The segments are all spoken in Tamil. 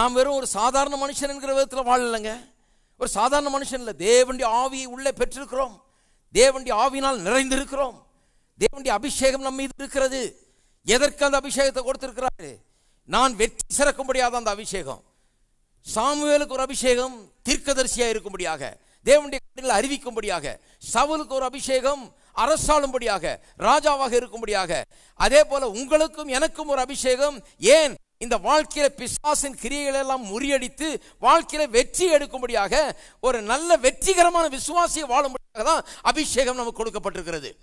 நாம் வெறும் ஒரு சாதாரண மனுஷன் என்கிற விதத்தில் வாழலைங்க ஒரு சாதாரண மனுஷன் இல்லை தேவனுடைய ஆவியை உள்ளே பெற்றிருக்கிறோம் தேவனுடைய ஆவியினால் நிறைந்திருக்கிறோம் தேவனுடைய அபிஷேகம் நம்ம மீது இருக்கிறது எதற்கு அந்த அபிஷேகத்தை கொடுத்திருக்கிறாரு நான் வெற்றி சிறக்கும்படியாக அந்த அபிஷேகம் சாமுவேலுக்கு ஒரு அபிஷேகம் தீர்க்கதரிசியா இருக்கும்படியாக தேவனுடைய கட்டளைகளை அறிவிக்கும்படியாக சவுலுக்கு ஒரு அபிஷேகம் அரசாளும்படியாக ராஜாவாக இருக்கும்படியாக அதே போல உங்களுக்கும் எனக்கும் ஒரு அபிஷேகம் ஏன் இந்த வாழ்க்கையில பிசாசின் கிரியைகளை எல்லாம் முறியடித்து வாழ்க்கையில வெற்றி எடுக்கும்படியாக ஒரு நல்ல வெற்றிகரமான விசுவாசியை வாழும்படியாக தான் அபிஷேகம் நமக்கு கொடுக்கப்பட்டிருக்கிறது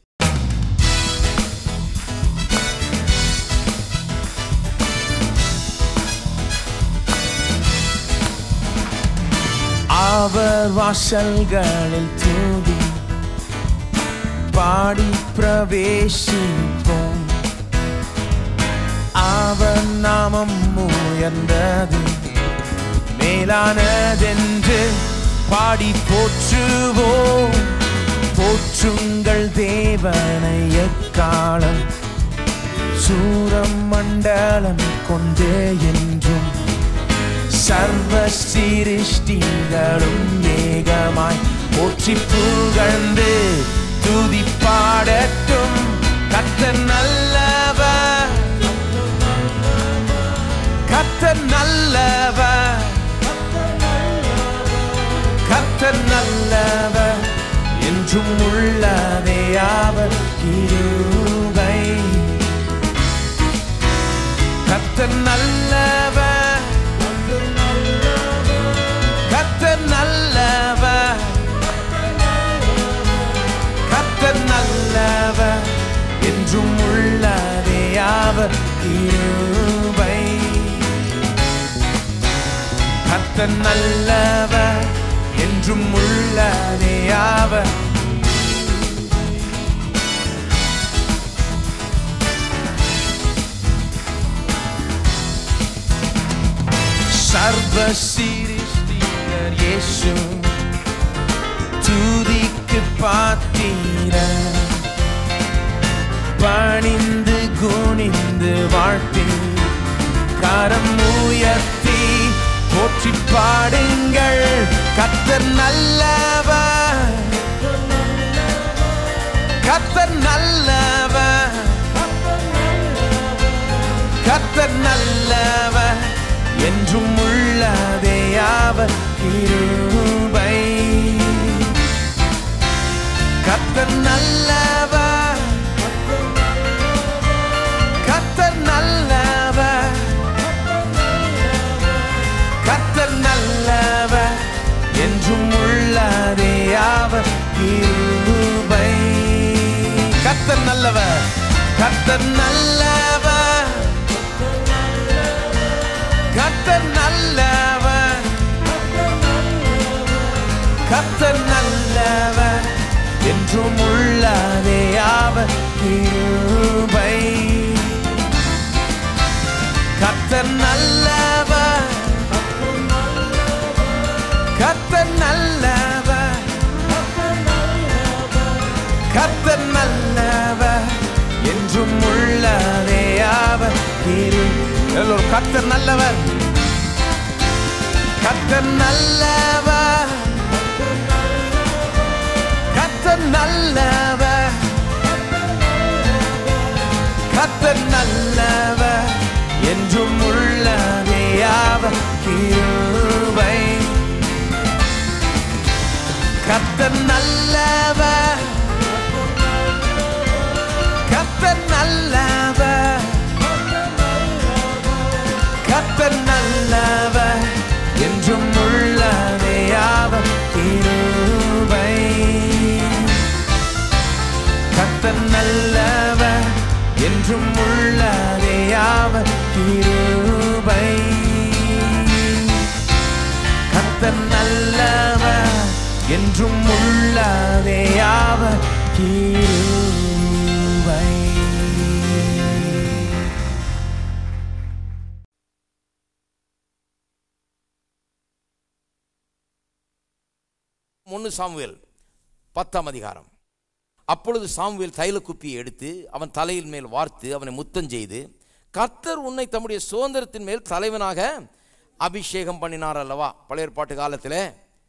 அவர் வாசல்களில் தூதி பாடி பிரவேசிப்போம் அவர் நாமம் உயர்ந்தது மேலானதென்று பாடி போற்றுவோம் போற்றுங்கள் தேவனை எக்காலம் சூரம் மண்டலம் கொண்டு என்றும் சர்வ சிருஷ்டிகளும் வேகமாய் போற்றி புகழ்ந்து துதி பாடட்டும் கத்தர் நல்லவர் கத்தர் நல்லவர் கத்தர் நல்லவர் என்றும் உள்ளதே அவர் கிருபை கத்தர் நல்லவர் கத்தர் நல்லவர் கத்தர் நல்லவர் என்றும் உள்ளதே அவர் கிருபை கத்தர் நல்லவர் என்றும் உள்ளதே அவர் சர்வ சிருஷ்டிகர் இயேசு துதிக்கு பாத்தீர பணிந்து குனிந்து வாழ்த்தி கரம் உயர்த்தி போற்றி பாடுங்கள் கத்தர் நல்லவர் கத்தர் நல்லவர் கத்தர் நல்லவர் என்றும் உள்ளதே அவர் கிருபை கத்தர் நல்லவர் கத்தர் நல்லவர் கத்தர் நல்லவர் என்றும் உள்ளதே அவர் கிருபை கத்தர் நல்லவர் கத்தர் நல்லவர் கத்தர் நல்லவர் கத்தர் நல்லவர் என்றும் உள்ளதே அவர் கிருபை கத்தர் நல்லவர் கத்தர் நல்லவர் கத்தர் நல்லவர் என்றும் உள்ளதே அவர் கிரு எல்லோரும் கத்தர் நல்லவர் கத்தர் நல்லவர் கத்தர் நல்லவர் கத்தர் நல்லவர் என்றும் உள்ளதே அவர் கிருபை கத்தர் நல்லவர் கத்தர் நல்லவர் கத்தர் நல்லவர் என்றும் உள்ளதே அவர் கிருபை கத்தர் நல்லவர் என்றும் உள்ளதே அவர் கிருபை கத்தர் நல்லவர் என்றும் உள்ளதே அவர் கிருபை ஒன்று சாமுவேல் பத்தாம் அதிகாரம் அப்பொழுது சாமுவேல் தைல குப்பியை எடுத்து அவன் தலையில் மேல் வார்த்து அவனை முத்தம் செய்து கர்த்தர் உன்னை தம்முடைய சுதந்திரத்தின் மேல் தலைவனாக அபிஷேகம் பண்ணினார் அல்லவா பழைய ஏற்பாட்டு காலத்தில்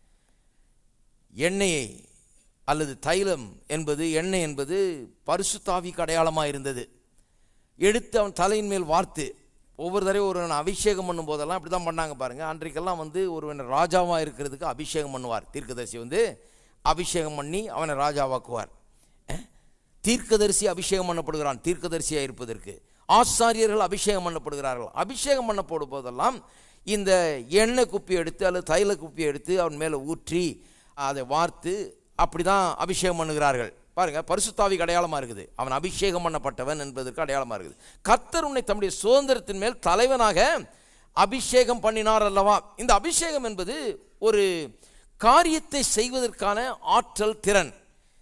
எண்ணெயை அல்லது தைலம் என்பது எண்ணெய் என்பது பரிசுத்தாவிக்கு அடையாளமாக இருந்தது எடுத்து அவன் தலையின் மேல் வார்த்து ஒவ்வொரு தடவை ஒருவன் அபிஷேகம் பண்ணும் போதெல்லாம் இப்படி தான் பண்ணாங்க பாருங்க அன்றைக்கெல்லாம் வந்து ஒருவன் ராஜாவாக இருக்கிறதுக்கு அபிஷேகம் பண்ணுவார் தீர்க்கதரிசி வந்து அபிஷேகம் பண்ணி அவனை ராஜாவாக்குவார் அஹ்? தீர்க்கதரிசி அபிஷேகம் பண்ணப்படுகிறான் தீர்க்கதரிசியாக இருப்பதற்கு ஆசாரியர்கள் அபிஷேகம் பண்ணப்படுகிறார்கள் அபிஷேகம் பண்ணப்படும் போதெல்லாம் இந்த எண்ணெய் குப்பி எடுத்து அல்லது தைல குப்பி எடுத்து அவன் மேலே ஊற்றி அதை வார்த்து அப்படி தான் அபிஷேகம் பண்ணுகிறார்கள் பாருங்க பரிசுத்தாவிக்கு அடையாளமாக இருக்குது அவன் அபிஷேகம் பண்ணப்பட்டவன் என்பதற்கு அடையாளமாக இருக்குது கர்த்தர் உன்னை தம்முடைய சுதந்திரத்தின் மேல் தலைவனாக அபிஷேகம் பண்ணினார் அல்லவா இந்த அபிஷேகம் என்பது ஒரு காரியத்தை செய்வதற்கான ஆற்றல் திறன்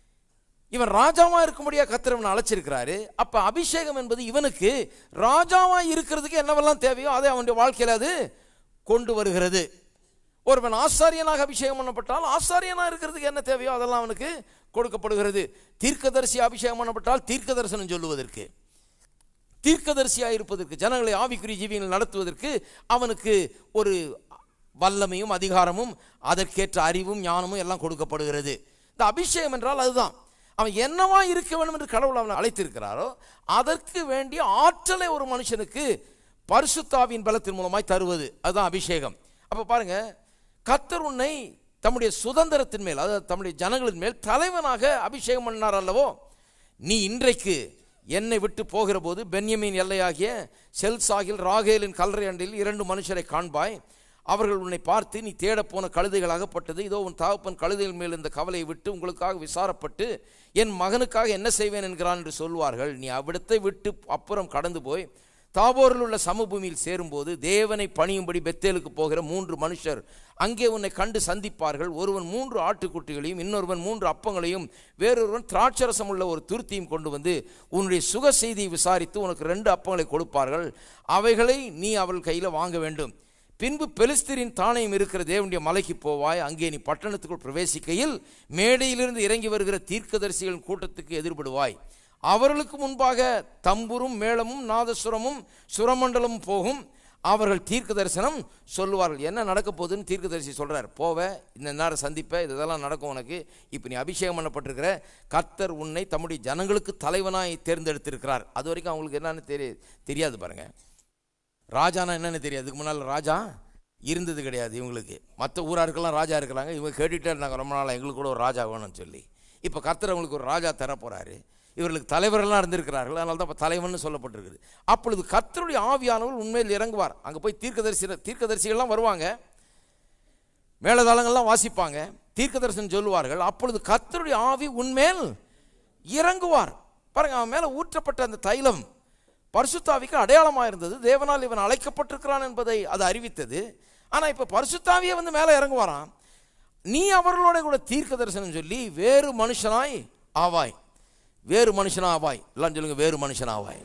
இவன் ராஜாவா இருக்கும்படியா கர்த்தர் இவனை அழைச்சிருக்கிறாரு அப்ப அபிஷேகம் என்பது இவனுக்கு ராஜாவா இருக்கிறதுக்கு என்னவெல்லாம் தேவையோ அதை அவனுடைய வாழ்க்கையில அது கொண்டு வருகிறது ஒருவன் ஆசாரியனாக அபிஷேகம் பண்ணப்பட்டால் ஆசாரியனா இருக்கிறதுக்கு என்ன தேவையோ அதெல்லாம் அவனுக்கு கொடுக்கப்படுகிறது தீர்க்கதரிசி அபிஷேகம் பண்ணப்பட்டால் தீர்க்க தரிசனம் சொல்லுவதற்கு தீர்க்கதரிசியாக இருப்பதற்கு ஜனங்களை ஆவிக்குரிய ஜீவியங்கள் நடத்துவதற்கு அவனுக்கு ஒரு வல்லமையும் அதிகாரமும் அதற்கேற்ற அறிவும் ஞானமும் எல்லாம் கொடுக்கப்படுகிறது இந்த அபிஷேகம் என்றால் அதுதான் அவன் என்னவா இருக்க வேண்டும் என்று கடவுள் அவனை அழைத்திருக்கிறாரோ அதற்கு வேண்டிய ஆற்றலை ஒரு மனுஷனுக்கு பரிசுத்தாவின் பலத்தின் மூலமாய் தருவது அதுதான் அபிஷேகம் அப்போ பாருங்க கர்த்தர் உன்னை தம்முடைய சுதந்திரத்தின் மேல் அதாவது தம்முடைய ஜனங்களின் மேல் தலைவனாக அபிஷேகம் பண்ணார் அல்லவோ நீ இன்றைக்கு என்னை விட்டு போகிற போது பென்யமின் எல்லையாகிய செல்சாகில் ராகேலின் கல்லறை அண்டில் இரண்டு மனுஷரை காண்பாய் அவர்கள் உன்னை பார்த்து நீ தேடப்போன கழுதைகள் அகப்பட்டது இதோ உன் தகப்பன் கழுதைகள் மேல் இந்த கவலையை விட்டு உங்களுக்காக விசாரப்பட்டு என் மகனுக்காக என்ன செய்வேன் என்கிறான் என்று சொல்வார்கள் நீ அவ்விடத்தை விட்டு அப்புறம் கடந்து போய் தாபோரில் உள்ள சமபூமியில் சேரும்போது தேவனை பணியும்படி பெத்தேலுக்கு போகிற மூன்று மனுஷர் அங்கே உன்னை கண்டு சந்திப்பார்கள் ஒருவன் மூன்று ஆட்டுக்குட்டிகளையும் இன்னொருவன் மூன்று அப்பங்களையும் வேறொருவன் திராட்சரசம் உள்ள ஒரு துருத்தியும் கொண்டு வந்து உன்னுடைய சுக செய்தியை விசாரித்து உனக்கு ரெண்டு அப்பங்களை கொடுப்பார்கள் அவைகளை நீ அவள் கையில் வாங்க வேண்டும் பின்பு பெலிஸ்தரின் தானையும் இருக்கிற தேவனுடைய மலைக்கு போவாய் அங்கே நீ பட்டணத்துக்குள் பிரவேசிக்கையில் மேடையிலிருந்து இறங்கி வருகிற தீர்க்கதரிசிகளின் கூட்டத்துக்கு எதிர்படுவாய் அவர்களுக்கு முன்பாக தம்புரும் மேளமும் நாதசுரமும் சுரமண்டலமும் போகும் அவர்கள் தீர்க்க தரிசனம் சொல்லுவார்கள் என்ன நடக்க போகுதுன்னு தீர்க்கதரிசி சொல்றார் போவ இந்த நேரம் சந்திப்ப இதெல்லாம் நடக்கும் உனக்கு இப்போ நீ அபிஷேகம் பண்ணப்பட்டிருக்கிற கர்த்தர் உன்னை தம்முடைய ஜனங்களுக்கு தலைவனாய் தேர்ந்தெடுத்திருக்கிறார் அது வரைக்கும் அவங்களுக்கு என்னன்னு தெரிய தெரியாது பாருங்க ராஜானா என்னன்னு தெரியாது இதுக்கு முன்னால் ராஜா இருந்தது கிடையாது இவங்களுக்கு மற்ற ஊராருக்கெல்லாம் ராஜா இருக்கிறாங்க இவங்க கேட்டுகிட்டே இருந்தாங்க ரொம்ப நாள் எங்களுக்கு கூட ஒரு ராஜா வேணும்னு சொல்லி இப்போ கர்த்தர் அவங்களுக்கு ஒரு ராஜா தர போறாரு இவர்களுக்கு தலைவரெல்லாம் இருந்திருக்கிறார்கள் அதனால தான் இப்போ தலைவன் சொல்லப்பட்டிருக்குது அப்பொழுது கர்த்தருடைய ஆவியானவர் உண்மையில் இறங்குவார் அங்கே போய் தீர்க்கதரிசி தீர்க்கதரிசிகள்லாம் வருவாங்க மேலதாளங்கள்லாம் வாசிப்பாங்க தீர்க்கதரிசனம் சொல்லுவார்கள் அப்பொழுது கர்த்தருடைய ஆவி உண்மேல் இறங்குவார் பாருங்க அவன் மேலே ஊற்றப்பட்ட அந்த தைலம் பரிசுத்தாவிக்கு அடையாளமாக இருந்தது தேவனால் இவன் அழைக்கப்பட்டிருக்கிறான் என்பதை அது அறிவித்தது ஆனால் இப்போ பரிசுத்தாவியே வந்து மேலே இறங்குவாராம் நீ அவர்களோட கூட தீர்க்க தரிசனம் சொல்லி வேறு மனுஷனாய் ஆவாய் வேறு மனுஷனா ஆவாய் எல்லாம் சொல்லுங்க வேறு மனுஷன் ஆவாய்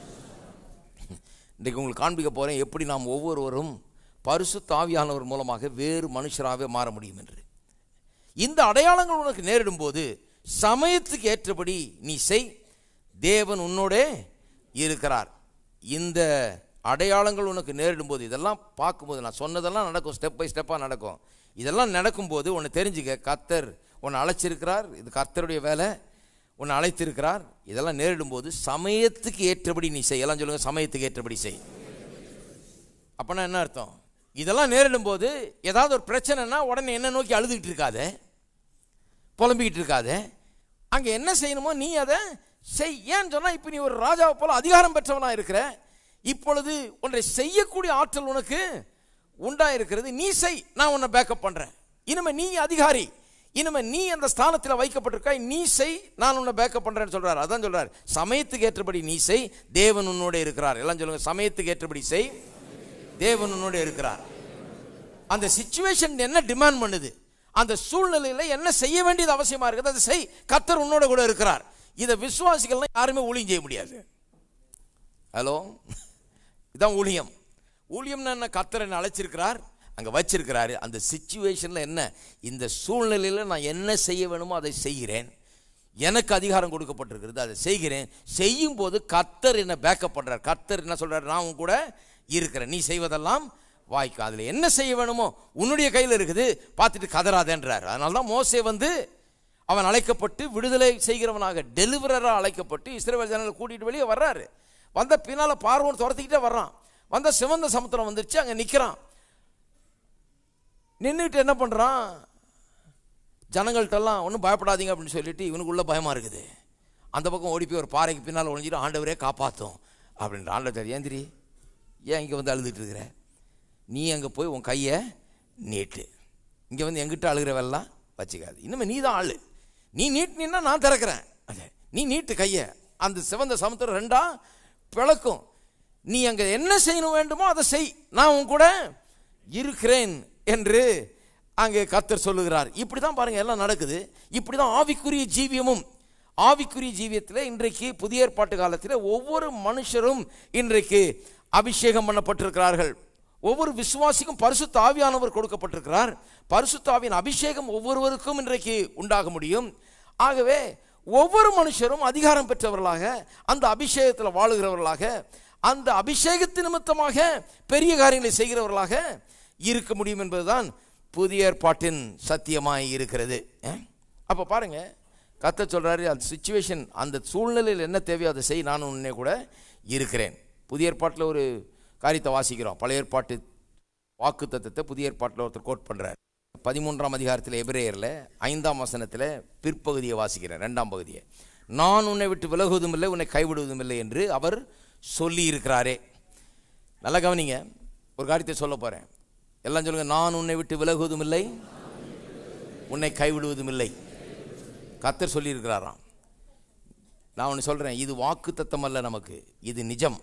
இன்றைக்கு உங்களுக்கு காண்பிக்க போகிறேன் எப்படி நாம் ஒவ்வொருவரும் பரிசுத்த ஆவியானவர் மூலமாக வேறு மனுஷராகவே மாற முடியும் என்று இந்த அடையாளங்கள் உனக்கு நேரிடும் போது சமயத்துக்கு ஏற்றபடி நீ செய் தேவன் உன்னோடே இருக்கிறார் இந்த அடையாளங்கள் உனக்கு நேரிடும் போது இதெல்லாம் பார்க்கும்போது நான் சொன்னதெல்லாம் நடக்கும் ஸ்டெப் பை ஸ்டெப்பாக நடக்கும் இதெல்லாம் நடக்கும்போது உன்னை தெரிஞ்சுக்க கர்த்தர் உன்னை அழைச்சிருக்கிறார் இது கர்த்தருடைய வேலை உன்னை அழைத்திருக்கிறார் இதெல்லாம் நேரிடும் போது சமயத்துக்கு ஏற்றபடி நீ செய் எல்லாம் சொல்லுங்க சமயத்துக்கு ஏற்றபடி செய் அப்போனா என்ன அர்த்தம் இதெல்லாம் நேரிடும் போது ஏதாவது ஒரு பிரச்சனைனா உடனே என்ன நோக்கி அழுதுகிட்டு இருக்காத புலம்பிக்கிட்டு இருக்காத அங்கே என்ன செய்யணுமோ நீ அதை செய் ஏன்னு சொன்னால் இப்போ நீ ஒரு ராஜாவை போல அதிகாரம் பெற்றவனாக இருக்கிற இப்பொழுது ஒன்றை செய்யக்கூடிய ஆற்றல் உனக்கு உண்டாயிருக்கிறது நீ செய் நான் உன்னை பேக்கப் பண்ணுறேன் இனிமே நீ அதிகாரி இனிமே நீ அந்த ஸ்தானத்தில் வைக்கப்பட்டிருக்காய் நீ செய் நான் உன்னை பேக்கப் பண்ணுறேன்னு சொல்றார் அதான் சொல்றார் சமயத்துக்கு ஏற்றபடி நீ செய் தேவன் உன்னோட இருக்கிறார் எல்லாம் சொல்லுங்க சமயத்துக்கு ஏற்றபடி செய் தேவன் உன்னோட இருக்கிறார் அந்த சுச்சுவேஷன் என்ன டிமாண்ட் பண்ணுது அந்த சூழ்நிலையில் என்ன செய்ய வேண்டியது அவசியமா இருக்குது அதை செய் கத்தர் உன்னோட கூட இருக்கிறார் இதை விசுவாசிகள்லாம் யாருமே ஊழியம் செய்ய முடியாது ஹலோ இதான் ஊழியம் ஊழியம்னா என்ன கத்தர் என்ன அழைச்சிருக்கிறார் அங்கே வச்சிருக்கிறாரு அந்த சுச்சுவேஷனில் என்ன இந்த சூழ்நிலையில் நான் என்ன செய்ய வேணுமோ அதை செய்கிறேன் எனக்கு அதிகாரம் கொடுக்கப்பட்டிருக்கிறது அதை செய்கிறேன் செய்யும் போது கத்தர் என்ன பேக்கப் பண்ணுறார் கத்தர் என்ன சொல்கிறார் நான் உன் கூட இருக்கிறேன் நீ செய்வதெல்லாம் வாய்க்கும் அதில் என்ன செய்ய வேணுமோ உன்னுடைய கையில் இருக்குது பார்த்துட்டு கதறாதேன்றார் அதனால தான் மோசே வந்து அவன் அழைக்கப்பட்டு விடுதலை செய்கிறவனாக டெலிவரராக அழைக்கப்பட்டு இஸ்ரேல் ஜனங்களை கூட்டிகிட்டு வெளியே வர்றாரு வந்த பின்னால் பார்வோன் துரத்திக்கிட்டே வர்றான் வந்த சிவந்த சமுத்திரம் வந்துருச்சு அங்கே நிற்கிறான் நின்றுட்டு என்ன பண்ணுறான் ஜனங்கள்ட்டெல்லாம் ஒன்றும் பயப்படாதீங்க அப்படின்னு சொல்லிட்டு இவனுக்குள்ள பயமாக இருக்குது அந்த பக்கம் ஓடி போய் ஒரு பாறைக்கு பின்னால் ஒழிஞ்சிட்டு ஆண்டவரே காப்பாற்றும் அப்படின்ற ஆண்டவர் ஏந்திரி ஏன் இங்கே வந்து அழுதுட்டு இருக்கிற நீ அங்கே போய் உன் கையை நீட்டு இங்கே வந்து எங்கிட்ட அழுகிறவெல்லாம் வச்சுக்காது இன்னுமே நீ தான் ஆளு நீ நீட்டினா நான் திறக்கிறேன் அது நீ நீட்டு கையை அந்த சிவந்த சமுத்திரம் ரெண்டா பிளக்கும் நீ அங்கே என்ன செய்யணும் வேண்டுமோ அதை செய் நான் உன் கூட இருக்கிறேன் என்று அங்கே கர்த்தர் சொல்லுகிறார் இப்படி தான் பாருங்க எல்லாம் நடக்குது இப்படி தான் ஆவிக்குரிய ஜீவியமும் ஆவிக்குரிய ஜீவியத்தில் இன்றைக்கு புதிய ஏற்பாட்டு காலத்தில் ஒவ்வொரு மனுஷரும் இன்றைக்கு அபிஷேகம் பண்ணப்பட்டிருக்கிறார்கள் ஒவ்வொரு விசுவாசிக்கும் பரிசுத்த ஆவியானவர் கொடுக்கப்பட்டிருக்கிறார் பரிசுத்த ஆவியின் அபிஷேகம் ஒவ்வொருவருக்கும் இன்றைக்கு உண்டாக முடியும் ஆகவே ஒவ்வொரு மனுஷரும் அதிகாரம் பெற்றவர்களாக அந்த அபிஷேகத்தில் வாழுகிறவர்களாக அந்த அபிஷேகத்து நிமித்தமாக பெரிய காரியங்களை செய்கிறவர்களாக இருக்க முடியும் என்பதுதான் புதிய ஏற்பாட்டின் சத்தியமாய் இருக்கிறது அப்போ பாருங்க கத்த சொல்றாரு அந்த சுச்சுவேஷன் அந்த சூழ்நிலையில் என்ன தேவையோ அதை செய் நான் உன்னே கூட இருக்கிறேன் புதிய ஏற்பாட்டில் ஒரு காரியத்தை வாசிக்கிறோம் பழைய ஏற்பாட்டு வாக்கு தத்தத்தை புதிய ஏற்பாட்டில் ஒருத்தர் கோட் பண்ணுறார் பதிமூன்றாம் அதிகாரத்தில் எபிரேயரில் ஐந்தாம் வசனத்தில் பிற்பகுதியை வாசிக்கிறேன் ரெண்டாம் பகுதியை நான் உன்னை விட்டு விலகுவதும் இல்லை உன்னை கைவிடுவதும் இல்லை என்று அவர் சொல்லி இருக்கிறாரே நல்லா கவனிங்க ஒரு காரியத்தை சொல்ல போகிறேன் எல்லாம் சொல்லுங்க நான் உன்னை விட்டு விலகுவதும் இல்லை உன்னை கைவிடுவதும் இல்லை கத்தர் சொல்லியிருக்கிறாராம் நான் ஒன்று சொல்கிறேன் இது வாக்கு தத்தம் அல்ல நமக்கு இது நிஜம்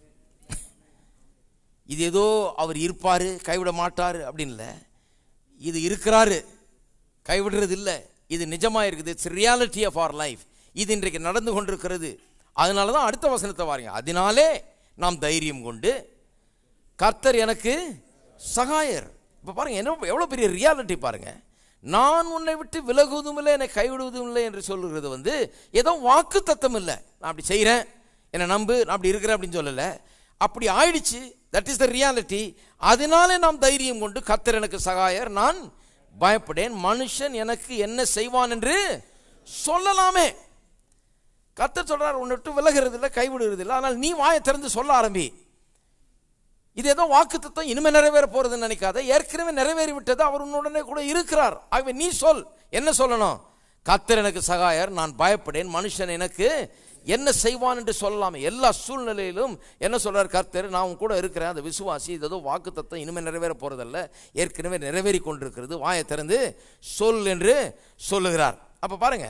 இது ஏதோ அவர் இருப்பார் கைவிட மாட்டார் அப்படின்னு இல்லை இது இருக்கிறாரு கைவிடுறது இல்லை இது நிஜமாக இருக்குது it's reality of our life இது இன்றைக்கு நடந்து கொண்டிருக்கிறது அதனால தான் அடுத்த வசனத்தை வாருங்க அதனாலே நாம் தைரியம் கொண்டு கர்த்தர் எனக்கு சகாயர் இப்போ பாருங்க என்ன எவ்வளோ பெரிய ரியாலிட்டி பாருங்க நான் உன்னை விட்டு விலகுவதும் இல்லை என்னை கைவிடுவதும் இல்லை என்று சொல்லுகிறது வந்து ஏதோ வாக்கு தத்தம் இல்லை நான் அப்படி செய்கிறேன் என்னை நம்பு நான் அப்படி இருக்கிறேன் அப்படின்னு சொல்லலை அப்படி ஆயிடுச்சு தட் இஸ் த ரியாலிட்டி அதனாலே நாம் தைரியம் கொண்டு கர்த்தர் எனக்கு சகாயர் நான் பயப்படேன் மனுஷன் எனக்கு என்ன செய்வான் என்று சொல்லலாமே கர்த்தர் சொல்றார் உன்னை விட்டு விலகிறது இல்லை கைவிடுறது இல்லை ஆனால் நீ வாயை திறந்து சொல்ல ஆரம்பி இது ஏதோ வாக்கு தத்துவம் இனிமே நிறைவேற போறதுன்னு நினைக்காத ஏற்கனவே நிறைவேறி விட்டது அவர் உன்னுடனே கூட இருக்கிறார் ஆகவே நீ சொல் என்ன சொல்லணும் கர்த்தர் எனக்கு சகாயர் நான் பயப்படேன் மனுஷன் எனக்கு என்ன செய்வான் என்று சொல்லலாமே எல்லா சூழ்நிலையிலும் என்ன சொல்றார் கர்த்தர் நான் உன் கூட இருக்கிறேன் அந்த விசுவாசி இது ஏதோ வாக்கு தத்துவம் இனிமேல் நிறைவேற போறதல்ல ஏற்கனவே நிறைவேறி கொண்டிருக்கிறது வாயை திறந்து சொல் என்று சொல்லுகிறார் அப்ப பாருங்க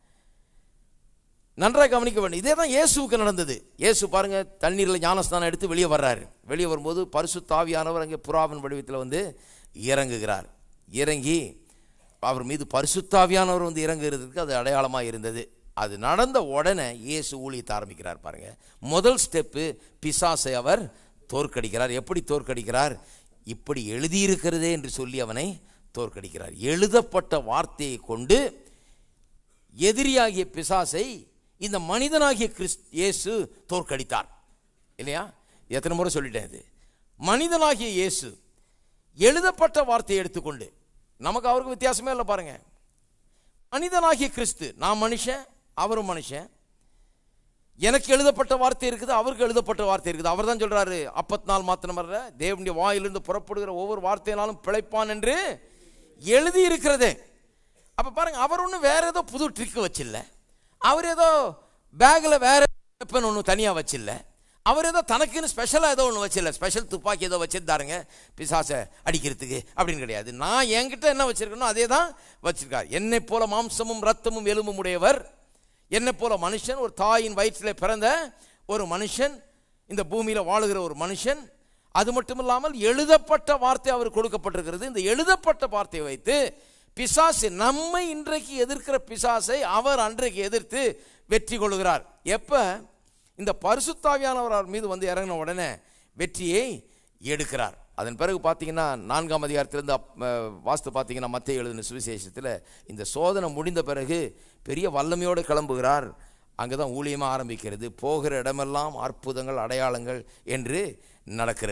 நன்றாக கவனிக்க வேண்டும் இதே தான் இயேசுவுக்கு நடந்தது இயேசு பாருங்க தண்ணீரில் ஞானஸ்தானம் எடுத்து வெளியே வர்றாரு வெளியே வரும்போது பரிசு தாவியானவர் அங்கே புறாவின் வடிவத்தில் வந்து இறங்குகிறார் இறங்கி அவர் மீது பரிசுத்தாவியானவர் வந்து இறங்குறதுக்கு அது அடையாளமாக இருந்தது அது நடந்த உடனே இயேசு ஊழியத்தை ஆரம்பிக்கிறார் பாருங்க முதல் ஸ்டெப்பு பிசாசை அவர் தோற்கடிக்கிறார் எப்படி தோற்கடிக்கிறார் இப்படி எழுதியிருக்கிறதே என்று சொல்லி அவனை தோற்கடிக்கிறார் எழுதப்பட்ட வார்த்தையை கொண்டு எதிரியாகிய பிசாசை இந்த மனிதனாகிய கிறிஸ் இயேசு தோற்கடித்தார் இல்லையா எத்தனை முறை சொல்லிட்டேன் இது மனிதனாகிய இயேசு எழுதப்பட்ட வார்த்தையை எடுத்துக்கொண்டு நமக்கு அவருக்கு வித்தியாசமே இல்லை பாருங்க மனிதனாகிய கிறிஸ்து நான் மனுஷன் அவரும் மனுஷன் எனக்கு எழுதப்பட்ட வார்த்தை இருக்குது அவருக்கு எழுதப்பட்ட வார்த்தை இருக்குது அவர் தான் சொல்றாரு அப்பத் நாள் மாத்திரம் வர்ற தேவனுடைய வாயிலிருந்து புறப்படுகிற ஒவ்வொரு வார்த்தையினாலும் பிழைப்பான் என்று எழுதி இருக்கிறதே அப்ப பாருங்க அவர் ஒன்றும் வேற ஏதோ புது ட்ரிக் வச்சில்ல அவர் ஏதோ பேக்கில் வேற வெப்பன் ஒன்று தனியாக வச்சில்ல அவர் ஏதோ தனக்குன்னு ஸ்பெஷலாக ஏதோ ஒன்று வச்சில்ல ஸ்பெஷல் துப்பாக்கி ஏதோ வச்சிருந்தாருங்க பிசாசை அடிக்கிறதுக்கு அப்படின்னு கிடையாது நான் என்கிட்ட என்ன வச்சிருக்கணும் அதே தான் வச்சிருக்கார் என்னை போல மாம்சமும் ரத்தமும் எலும்பும் உடையவர் என்னை போல மனுஷன் ஒரு தாயின் வயிற்றில் பிறந்த ஒரு மனுஷன் இந்த பூமியில் வாழுகிற ஒரு மனுஷன் அது மட்டும் இல்லாமல் எழுதப்பட்ட வார்த்தை அவர் கொடுக்கப்பட்டிருக்கிறது இந்த எழுதப்பட்ட வார்த்தையை வைத்து பிசாசு நம்மை இன்றைக்கு எதிர்க்கிற பிசாசை அவர் அன்றைக்கு எதிர்த்து வெற்றி கொள்கிறார் எப்ப இந்த பரிசுத்தாவியானவர் அவர் மீது வந்து இறங்கின உடனே வெற்றியை எடுக்கிறார் அதன் பிறகு பார்த்தீங்கன்னா நான்காம் அதிகாரத்திலிருந்து அப்- அஹ், வாஸ்து பார்த்தீங்கன்னா மத்திய எழுதின சுவிசேஷத்தில் இந்த சோதனை முடிந்த பிறகு பெரிய வல்லமையோடு கிளம்புகிறார் அங்கே தான் ஊழியமாக ஆரம்பிக்கிறது போகிற இடமெல்லாம் அற்புதங்கள் அடையாளங்கள் என்று நடக்கிறது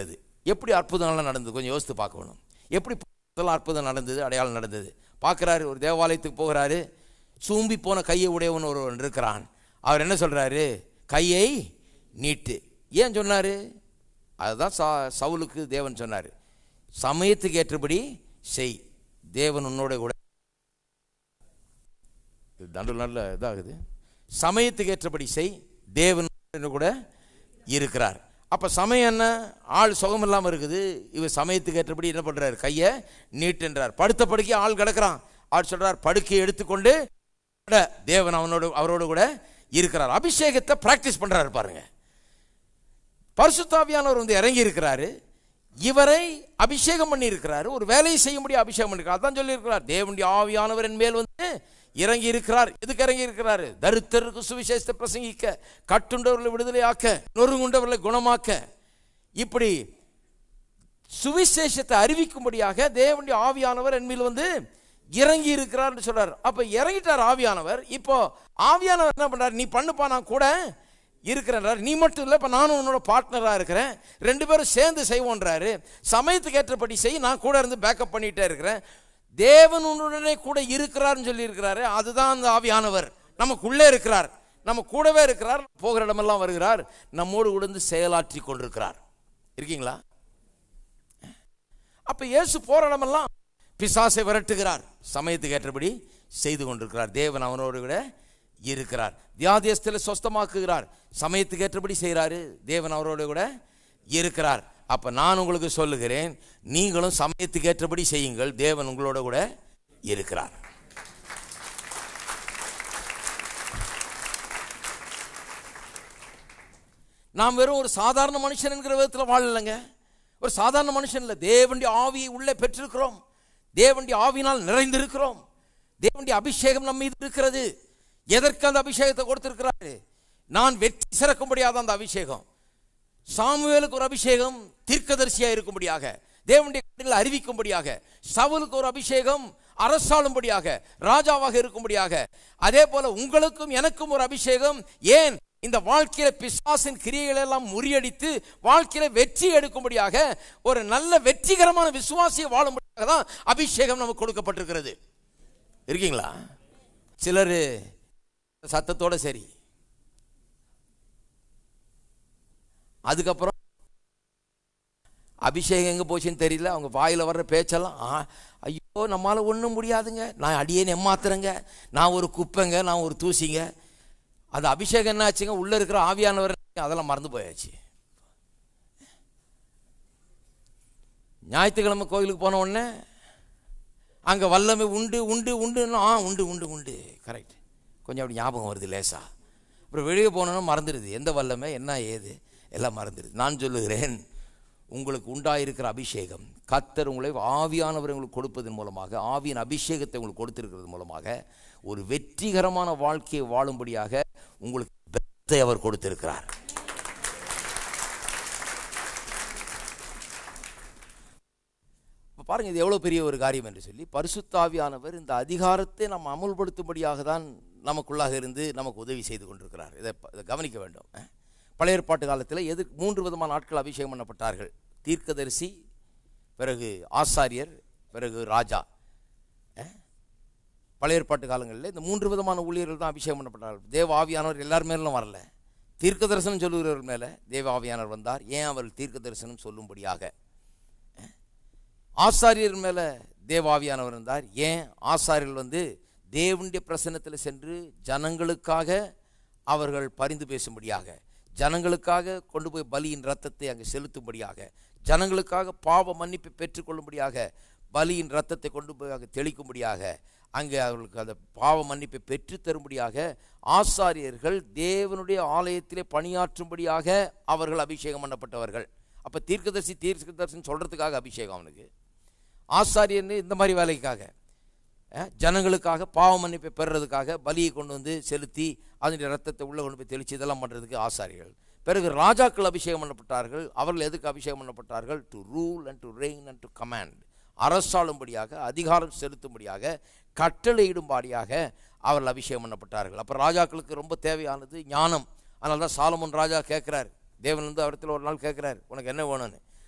எப்படி அற்புதங்கள்லாம் நடந்தது கொஞ்சம் யோசித்து பார்க்கணும் எப்படி இதெல்லாம் அற்புதம் நடந்தது அடையாளம் நடந்தது பார்க்குறாரு ஒரு தேவாலயத்துக்கு போகிறாரு சூம்பி போன கையை உடையவன் ஒருவன் இருக்கிறான் அவர் என்ன சொல்கிறாரு கையை நீட்டு ஏன் சொன்னார் அதுதான் சா சவுலுக்கு தேவன் சொன்னார் சமயத்துக்கு ஏற்றபடி செய் தேவன் உன்னோட கூட இது நடுவில் நல்ல இதாகுது சமயத்துக்கு ஏற்றபடி செய் தேவன் உன்னோட கூட இருக்கிறார் அப்போ சமயம் என்ன ஆள் சுகம் இல்லாமல் இருக்குது இவர் சமயத்துக்கு ஏற்றபடி என்ன பண்ணுறாரு கையை நீட்டுன்றார் படுத்த படுக்கை ஆள் கிடக்குறான் ஆள் சொல்றார் படுக்கையை எடுத்துக்கொண்டு கூட தேவன் அவனோடு அவரோடு கூட இருக்கிறார் அபிஷேகத்தை பிராக்டிஸ் பண்றாரு பாருங்க பரிசுத்தாவியானவர் வந்து இறங்கி இருக்கிறாரு இவரை அபிஷேகம் பண்ணி இருக்கிறாரு ஒரு வேலையை செய்யும்படி அபிஷேகம் பண்ணிருக்கார் அதான் சொல்லி இருக்கிறார் தேவனுடைய ஆவியானவர் என் மேல் வந்து இறங்கி இருக்கிறார் எதுக்கு இறங்கி இருக்கிறாரு தரித்திரருக்கு சுவிசேஷத்தை பிரசங்கிக்க கட்டுண்டவர்களை விடுதலையாக்க நொறுங்குண்டவர்களை குணமாக்க இப்படி சுவிசேஷத்தை அறிவிக்கும்படியாக தேவனுடைய ஆவியானவர் என் மேல் வந்து இறங்கி இருக்கிறார்னு சொல்றார் அப்ப இறங்கிட்டார் ஆவியானவர் இப்போ ஆவியானவர் என்ன பண்றாரு நீ பண்ணுப்பா நான் கூட இருக்கிறார் நீ மட்டும் இல்லை இப்போ நானும் உன்னோட பார்ட்னராக இருக்கிறேன் ரெண்டு பேரும் சேர்ந்து செய்வோன்றாரு சமயத்துக்கு ஏற்றபடி செய் நான் கூட இருந்து பேக்கப் பண்ணிட்டே இருக்கிறேன் தேவன் உன்னுடனே கூட இருக்கிறார்னு சொல்லி இருக்கிறாரு அதுதான் அந்த ஆவியானவர் நமக்குள்ளே இருக்கிறார் நம்ம கூடவே இருக்கிறார் போகிற இடமெல்லாம் வருகிறார் நம்மோடு கூட இருந்து செயலாற்றி கொண்டிருக்கிறார் இருக்கீங்களா அப்ப இயேசு போற இடமெல்லாம் பிசாசை விரட்டுகிறார் சமயத்துக்கு ஏற்றபடி செய்து கொண்டிருக்கிறார் தேவன் அவனோடு கூட இருக்கிறார் வியாதியஸ்தில் சொஸ்தமாக்குகிறார் சமயத்துக்கு ஏற்றபடி செய்கிறாரு தேவன் அவரோடு கூட இருக்கிறார் அப்ப நான் உங்களுக்கு சொல்லுகிறேன் நீங்களும் சமயத்துக்கு ஏற்றபடி செய்யுங்கள் தேவன் உங்களோட கூட இருக்கிறார் நாம் வெறும் ஒரு சாதாரண மனுஷன் என்கிற விதத்தில் வாழலைங்க ஒரு சாதாரண மனுஷன் இல்லை தேவனுடைய ஆவியை உள்ளே பெற்றிருக்கிறோம் தேவனுடைய ஆவியினால் நிறைந்திருக்கிறோம் தேவனுடைய அபிஷேகம் நம்ம மீது இருக்கிறது எதற்கு அந்த அபிஷேகத்தை கொடுத்திருக்கிறாரு நான் வெற்றி சிறக்கும்படியாக அந்த அபிஷேகம் சாமுவேலுக்கு ஒரு அபிஷேகம் தீர்க்கதரிசியா இருக்கும்படியாக தேவனுடைய கட்டளைகளை அறிவிக்கும்படியாக சவுலுக்கு ஒரு அபிஷேகம் அரசாளும்படியாக ராஜாவாக இருக்கும்படியாக அதே போல உங்களுக்கும் எனக்கும் ஒரு அபிஷேகம் ஏன் இந்த வாழ்க்கையில பிசாசின் கிரியைகளை எல்லாம் முறியடித்து வாழ்க்கையில வெற்றி எடுக்கும்படியாக ஒரு நல்ல வெற்றிகரமான விசுவாசியை வாழும்படியாக தான் அபிஷேகம் நமக்கு கொடுக்கப்பட்டிருக்கிறது இருக்கீங்களா சிலர் சத்தத்தோட சரி அதுக்கப்புறம் அபிஷேகம் எங்கே போச்சுன்னு தெரியல அவங்க வாயில் வர்ற பேச்செல்லாம் ஆ, ஐயோ நம்மளால் ஒன்றும் முடியாதுங்க நான் அடியே ஏமாத்துறேங்க நான் ஒரு குப்பைங்க நான் ஒரு தூசிங்க அந்த அபிஷேகம் என்ன ஆச்சுங்க உள்ளே இருக்கிற ஆவியானவர் அதெல்லாம் மறந்து போயாச்சு ஞாயிற்றுக்கிழமை கோயிலுக்கு போன உடனே அங்கே வல்லமை உண்டு உண்டு உண்டுன்னு ஆ உண்டு உண்டு உண்டு கரெக்ட் கொஞ்சம் அப்படி ஞாபகம் வருது லேசா அப்புறம் வெளியே போனோன்னா மறந்துடுது எந்த வல்லமை என்ன ஏது எல்லாம் மறந்துடுது நான் சொல்லுகிறேன் உங்களுக்கு உண்டாயிருக்கிற அபிஷேகம் கத்தர் உங்களை ஆவியானவர் உங்களுக்கு கொடுப்பதன் மூலமாக ஆவியின் அபிஷேகத்தை உங்களுக்கு கொடுத்திருக்கிறது மூலமாக ஒரு வெற்றிகரமான வாழ்க்கையை வாழும்படியாக உங்களுக்கு பலத்தை அவர் கொடுத்திருக்கிறார் இப்போ பாருங்க இது எவ்வளோ பெரிய ஒரு காரியம் என்று சொல்லி பரிசுத்தாவியானவர் இந்த அதிகாரத்தை நம்ம அமுல்படுத்தும்படியாக தான் நமக்குள்ளாக இருந்து நமக்கு உதவி செய்து கொண்டிருக்கிறார் இதை ப- இதை கவனிக்க வேண்டும் அஹ். பழைய ஏற்பாட்டு காலத்தில் எது மூன்று விதமான ஆட்கள் அபிஷேகம் பண்ணப்பட்டார்கள் தீர்க்கதரிசி பிறகு ஆசாரியர் பிறகு ராஜா அஹ். பழைய ஏற்பாட்டு காலங்களில் இந்த மூன்று விதமான ஊழியர்கள் தான் அபிஷேகம் பண்ணப்பட்டார்கள் தேவ ஆவியானவர் எல்லார் மேலும் வரல தீர்க்க தரிசனம் சொல்லுகிறவர் மேலே தேவ ஆவியானவர் வந்தார் ஏன் அவர் தீர்க்க தரிசனம் சொல்லும்படியாக ஆசாரியர் மேலே தேவாவியானவர் இருந்தார் ஏன் ஆசாரியர்கள் வந்து தேவனுடைய பிரசன்னத்தில் சென்று ஜனங்களுக்காக அவர்கள் பரிந்து பேசும்படியாக ஜனங்களுக்காக கொண்டு போய் பலியின் ரத்தத்தை அங்கே செலுத்தும்படியாக ஜனங்களுக்காக பாவ மன்னிப்பை பெற்றுக்கொள்ளும்படியாக பலியின் ரத்தத்தை கொண்டு போய் அங்கே தெளிக்கும்படியாக அங்கே அவர்களுக்கு அந்த பாவ மன்னிப்பை பெற்றுத் தரும்படியாக ஆசாரியர்கள் தேவனுடைய ஆலயத்திலே பணியாற்றும்படியாக அவர்கள் அபிஷேகம் பண்ணப்பட்டவர்கள் அப்போ தீர்க்கதரிசி தீர்க்கதரிசனம் சொல்கிறதுக்காக அபிஷேகம் அவனுக்கு ஆசாரியன்னு இந்த மாதிரி வேலைக்காக அஹ், ஜனங்களுக்காக பாவ மன்னிப்பை பெறுறதுக்காக பலியை கொண்டு வந்து செலுத்தி அதனுடைய ரத்தத்தை உள்ளே கொண்டு போய் தெளித்து இதெல்லாம் பண்ணுறதுக்கு ஆசாரியர்கள் பிறகு ராஜாக்கள் அபிஷேகம் பண்ணப்பட்டார்கள் அவர்கள் எதுக்கு அபிஷேகம் பண்ணப்பட்டார்கள் to rule and to reign and to command அரசாளும்படியாக அதிகாரம் செலுத்தும்படியாக கட்டளையிடும்படியாக அவர்கள் அபிஷேகம் பண்ணப்பட்டார்கள் அப்போ ராஜாக்களுக்கு ரொம்ப தேவையானது ஞானம் அதனால தான் சாலமோன் ராஜா கேட்குறார் தேவன் வந்து அவரிடத்தில் ஒரு நாள் கேட்குறார் உனக்கு என்ன வேணும்னு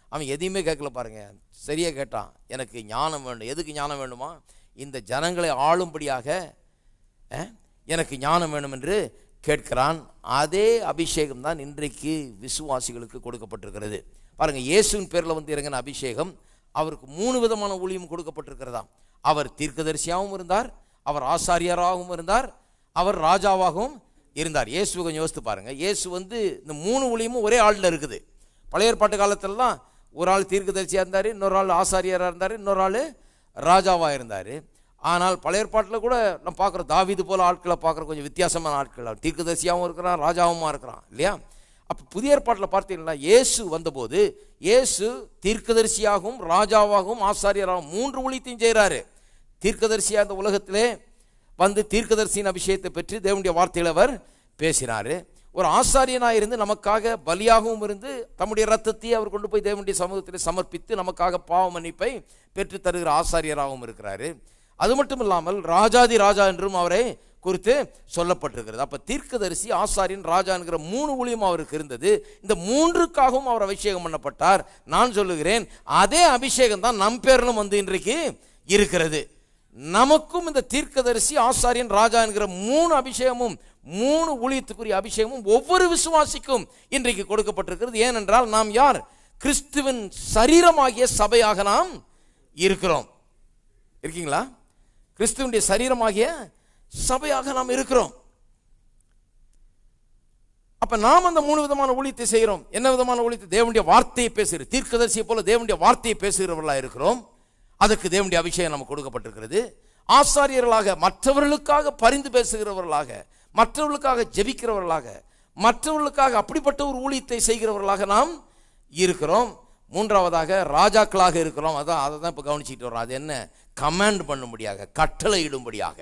அவன் எதையுமே கேட்கல பாருங்க சரியா கேட்டான் எனக்கு ஞானம் வேண்டும் எதுக்கு ஞானம் வேண்டுமா இந்த ஜனங்களை ஆளும்படியாக அஹ், எனக்கு ஞானம் வேணும் என்று கேட்கிறான் அதே அபிஷேகம் தான் இன்றைக்கு விசுவாசிகளுக்கு கொடுக்கப்பட்டிருக்கிறது பாருங்க இயேசுவின் பேரில் வந்து இறங்கின அபிஷேகம் அவருக்கு மூணு விதமான ஊழியம் கொடுக்கப்பட்டிருக்கிறதாம் அவர் தீர்க்கதரிசியாகவும் இருந்தார் அவர் ஆசாரியராகவும் இருந்தார் அவர் ராஜாவாகவும் இருந்தார் இயேசு கொஞ்சம் யோசித்து பாருங்க இயேசு வந்து இந்த மூணு ஊழியமும் ஒரே ஆளில் இருக்குது பழைய ஏற்பாட்டு காலத்திலலாம் ஒரு ஆள் தீர்க்கதரிசியாக இருந்தார் இன்னொரு ஆள் ஆசாரியராக இருந்தார் இன்னொரு ஆள் ராஜாவாக இருந்தார் ஆனால் பழைய ஏற்பாட்டில் கூட நம்ம பார்க்குறோம் தாவீது போல ஆட்களை பார்க்குற கொஞ்சம் வித்தியாசமான ஆட்கள் அவர் தீர்க்கதரிசியாகவும் இருக்கிறான் ராஜாவுமா இருக்கிறான் இல்லையா அப்போ புதிய ஏற்பாட்டில் பார்த்தீங்கன்னா இயேசு வந்தபோது இயேசு தீர்க்கதரிசியாகவும் ராஜாவாகவும் ஆசாரியராகவும் மூன்று ஊழியத்தையும் செய்கிறாரு தீர்க்கதரிசியாக இந்த உலகத்திலே வந்து தீர்க்கதரிசியின் அபிஷேகத்தை பெற்று தேவனுடைய வார்த்தையில் அவர் பேசினார் ஒரு ஆசாரியனாக இருந்து நமக்காக பலியாகவும் இருந்து தம்முடைய ரத்தத்தை அவர் கொண்டு போய் தேவனுடைய சமூகத்தில் சமர்ப்பித்து நமக்காக பாவ மன்னிப்பை பெற்று தருகிற ஆசாரியராகவும் இருக்கிறாரு அது மட்டும் இல்லாமல் ராஜாதி ராஜா என்றும் அவரை குறித்து சொல்லப்பட்டிருக்கிறது அப்ப தீர்க்கதரிசி ஆசாரியன் ராஜா என்கிற மூணு ஊழியம் அவருக்கு இருந்தது இந்த மூன்றுக்காகவும் அவர் அபிஷேகம் பண்ணப்பட்டார் நான் சொல்லுகிறேன் அதே அபிஷேகம் தான் நம் பேரிலும் வந்து இன்றைக்கு இருக்கிறது நமக்கும் இந்த தீர்க்கதரிசி ஆசாரியன் ராஜா என்கிற மூணு அபிஷேகமும் மூணு ஊழியத்துக்குரிய அபிஷேகமும் ஒவ்வொரு விசுவாசிக்கும் இன்றைக்கு கொடுக்கப்பட்டிருக்கிறது ஏனென்றால் நாம் யார் கிறிஸ்துவின் சரீரமாகிய சபையாக நாம் இருக்கிறோம் இருக்கீங்களா கிறிஸ்துவனுடைய சரீரமாகிய சபையாக நாம் இருக்கிறோம் அப்ப நாம் அந்த மூணு விதமான ஊழியத்தை செய்கிறோம் என்ன விதமான ஊழியத்தை தேவனுடைய வார்த்தையை பேசுகிற தீர்க்கதரிசியை போல தேவனுடைய வார்த்தையை பேசுகிறவர்களாக இருக்கிறோம் அதுக்கு தேவனுடைய அபிஷேகம் நமக்கு கொடுக்கப்பட்டிருக்கிறது ஆசாரியர்களாக மற்றவர்களுக்காக பரிந்து பேசுகிறவர்களாக மற்றவர்களுக்காக ஜெபிக்கிறவர்களாக மற்றவர்களுக்காக அப்படிப்பட்ட ஒரு ஊழியத்தை செய்கிறவர்களாக நாம் இருக்கிறோம் மூன்றாவதாக ராஜாக்களாக இருக்கிறோம் அதான் அதை தான் இப்போ கவனிச்சுட்டு வரோம் அது என்ன கமாண்ட் பண்ணும்படியாக கட்டளையிடும்படியாக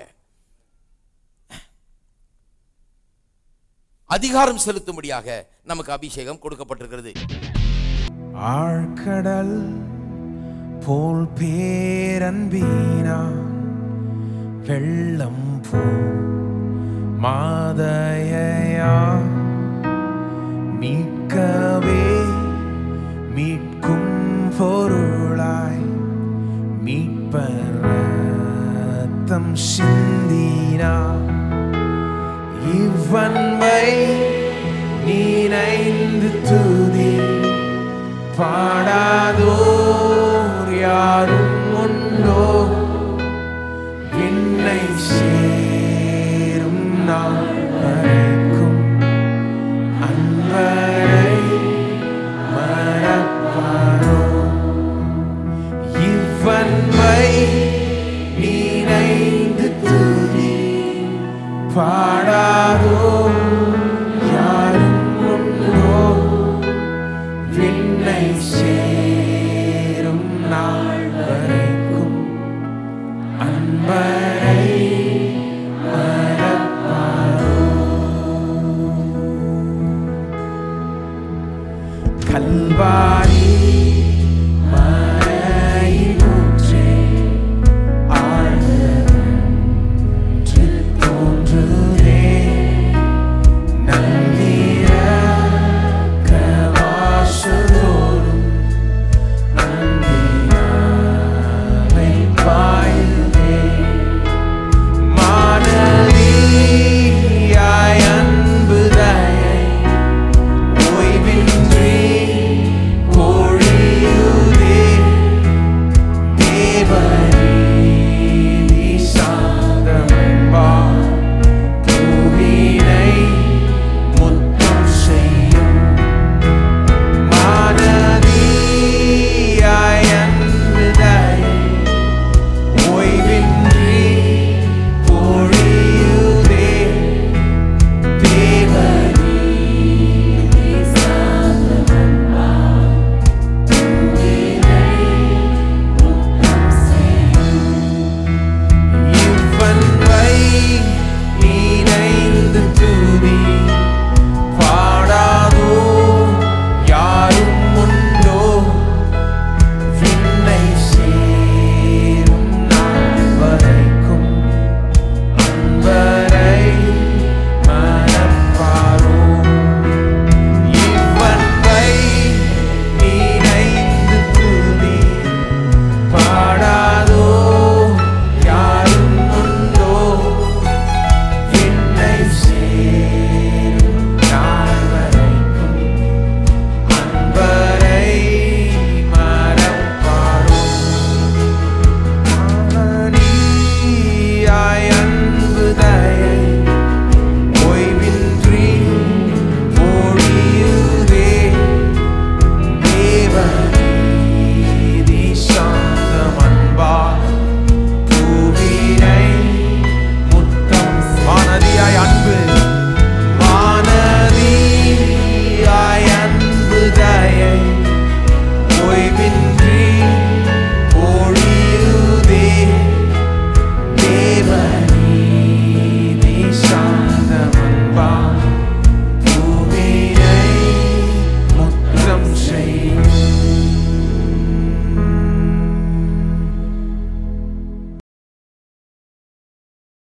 அதிகாரம் செலுத்தும்படியாக நமக்கு அபிஷேகம் கொடுக்கப்பட்டிருக்கிறது ஆழ்கடல் போல் பேரன்பீனா வெள்ளம் போ மாதையா மீட்கவே மீட்கும் பொருளாய் மீட்பர் ரத்தம் சிந்தினா இவ்வன்மை நீனைந்து துதி பாடாதோர் யாரும் உண்டோ விண்ணை சேரும் நாள் வரைக்கும் அன்பரை மறப்பாரோ இவ்வன்மை நீனைந்து துதி பாடாதோ யாரும் உண்டோ விண்ணை சேரும் நாள் வரைக்கும் அன்பர்